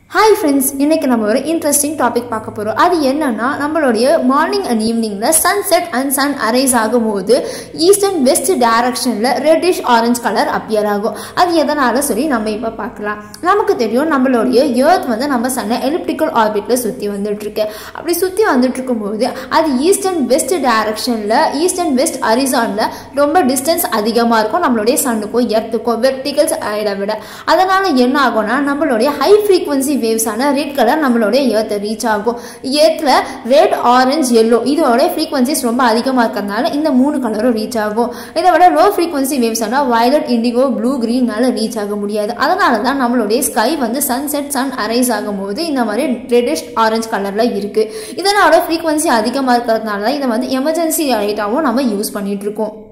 hi friends இன்னைக்கு நம்ம ஒரு இன்ட்ரெஸ்டிங் டாபிக் பார்க்க போகிறோம் அது என்னன்னா நம்மளுடைய மார்னிங் அண்ட் ஈவினிங்கில் சன்செட் அண்ட் சன் அரைஸ் ஆகும்போது ஈஸ்ட் அண்ட் வெஸ்ட் டைரக்ஷனில் ரெட்டிஷ் ஆரஞ்சு கலர் அப்பியர் ஆகும் அது எதனால சொல்லி நம்ம இப்போ பார்க்கலாம் நமக்கு தெரியும் நம்மளுடைய ஏர்த் வந்து நம்ம சன்னை எலிப்டிக்கல் ஆர்பிட்டில் சுற்றி வந்துட்டுருக்கு அப்படி சுற்றி வந்துட்டு இருக்கும்போது அது ஈஸ்ட் அண்ட் வெஸ்ட் டைரக்ஷனில் ஈஸ்ட் அண்ட் வெஸ்ட் அரிசானில் ரொம்ப டிஸ்டன்ஸ் அதிகமாக இருக்கும் நம்மளுடைய சன்னுக்கும் எர்த்துக்கும் வெர்டிகல்ஸ் ஐடை விட அதனால் என்ன ஆகும்னா நம்மளுடைய ஹை ஃப்ரீக்வன்சி வேவ்ஸான ரெட் கலர் நம்மளுடைய ஏர்த்தை ரீச் ஆகும் ஏர்த்தில் ரெட் ஆரஞ்சு எல்லோ இதோட ஃப்ரீக்வன்சிஸ் ரொம்ப அதிகமாக இருக்கிறதுனால இந்த மூணு கலரும் ரீச் ஆகும் இதை விட லோ ஃப்ரீக்வன்சி வேவ்ஸ்னா வயலட் இண்டிகோ ப்ளூ க்ரீன்னால ரீச் ஆக முடியாது அதனால தான் நம்மளுடைய ஸ்கை வந்து சன்செட் சன் அரைஸ் ஆகும்போது இந்த மாதிரி ரெட்டிஷ் ஆரஞ்சு கலரில் இருக்குது இதனோட ஃப்ரீக்வன்சி அதிகமாக இருக்கிறதுனால தான் இதை வந்து எமர்ஜென்சி லைட்டாகவும் நம்ம யூஸ் பண்ணிட்டு இருக்கோம்